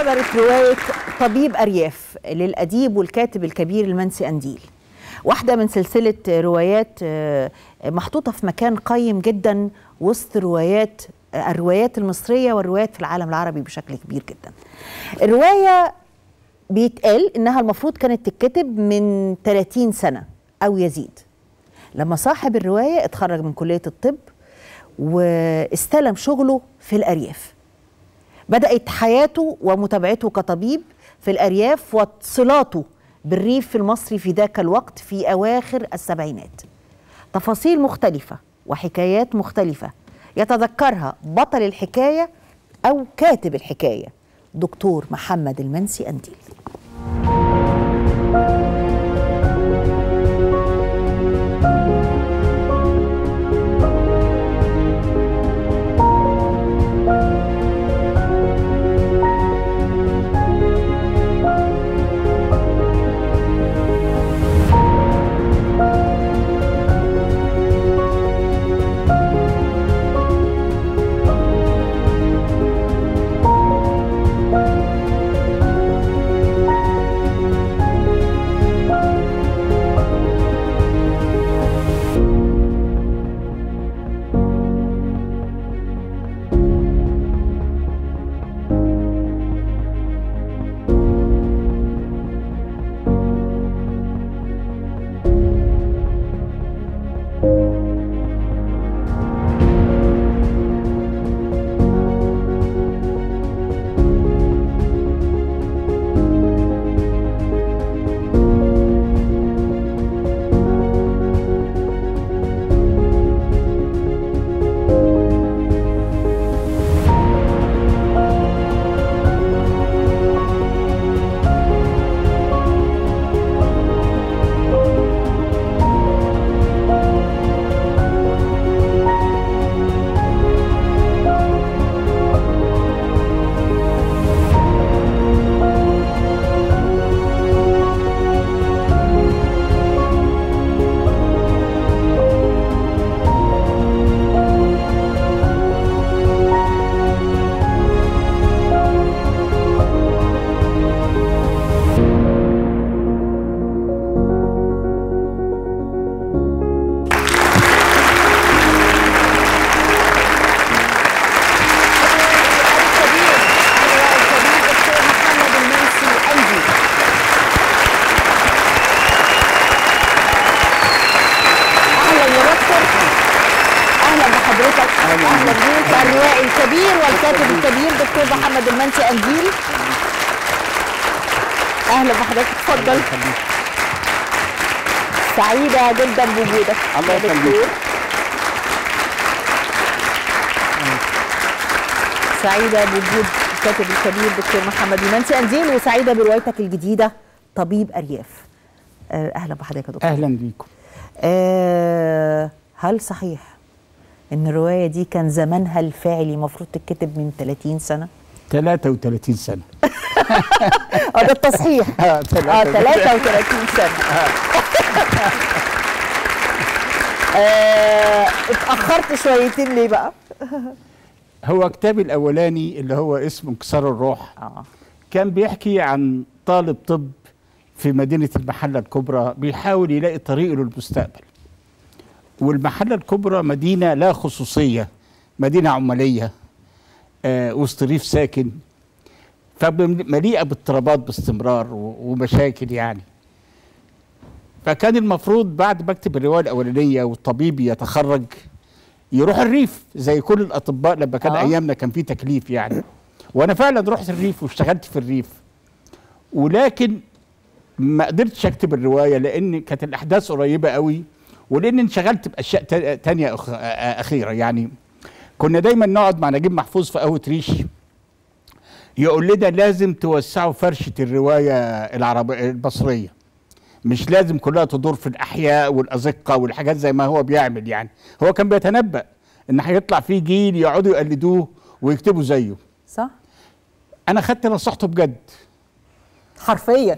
صدرت رواية طبيب أرياف للأديب والكاتب الكبير المنسي أنديل واحدة من سلسلة روايات آه، محطوطة في مكان قيم جدا وسط روايات آه، الروايات المصرية والروايات في العالم العربي بشكل كبير جدا الرواية بيتقال إنها المفروض كانت تتكتب من 30 سنة أو يزيد لما صاحب الرواية اتخرج من كلية الطب واستلم شغله في الأرياف بدأت حياته ومتابعته كطبيب في الأرياف واتصالاته بالريف المصري في ذاك الوقت في أواخر السبعينات تفاصيل مختلفة وحكايات مختلفة يتذكرها بطل الحكاية أو كاتب الحكاية دكتور محمد المنسي أنديل اهلا يا دكتور اهلا بحضرتك اهلا بيك الروائي الكبير والكاتب الكبير دكتور محمد المنسي انجيل اهلا بحضرتك اتفضل سعيده جدا بوجودك الله يا يخليك. دكتور. سعيده بوجود الكاتب الكبير دكتور محمد المنسي انجيل وسعيده بروايتك الجديده طبيب ارياف آه، اهلا بحضرتك يا دكتور اهلا بيكم آه هل صحيح ان الروايه دي كان زمانها الفعلي المفروض تتكتب من 30 سنه 33 سنه اه ده التصحيح آه، اه 33 سنه آه اتاخرت شويتين ليه بقى هو كتابي الاولاني اللي هو اسمه انكسار الروح اه كان بيحكي عن طالب طب في مدينه المحله الكبرى بيحاول يلاقي طريقه للمستقبل والمحله الكبرى مدينه لا خصوصيه مدينه عماليه آه وسط ريف ساكن فمليئه باضطرابات باستمرار و- ومشاكل يعني فكان المفروض بعد ما اكتب الروايه الاولانيه والطبيب يتخرج يروح الريف زي كل الاطباء لما كان آه. آه. ايامنا كان في تكليف يعني وانا فعلا رحت الريف واشتغلت في الريف ولكن ما قدرتش اكتب الروايه لان كانت الاحداث قريبه قوي ولان انشغلت باشياء تا- تانية أخ... آ- آ- اخيره يعني كنا دايما نقعد مع نجيب محفوظ في قهوه ريش يقول لنا لازم توسعوا فرشه الروايه العربيه المصريه مش لازم كلها تدور في الاحياء والازقه والحاجات زي ما هو بيعمل يعني هو كان بيتنبأ ان هيطلع فيه جيل يقعدوا يقلدوه ويكتبوا زيه صح انا خدت نصيحته بجد حرفيا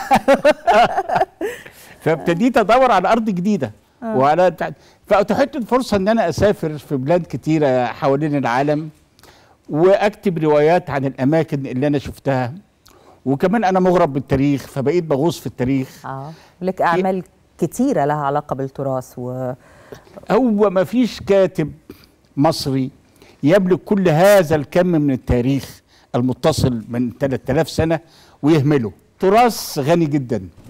فابتديت ادور على ارض جديده آه. وعلى بتاع- فاتيحت الفرصه ان انا اسافر في بلاد كتيره حوالين العالم واكتب روايات عن الاماكن اللي انا شفتها وكمان انا مغرب بالتاريخ فبقيت بغوص في التاريخ اه لك اعمال كتيره لها علاقه بالتراث و هو ما فيش كاتب مصري يملك كل هذا الكم من التاريخ المتصل من 3000 سنة ويهمله تراث غني جدا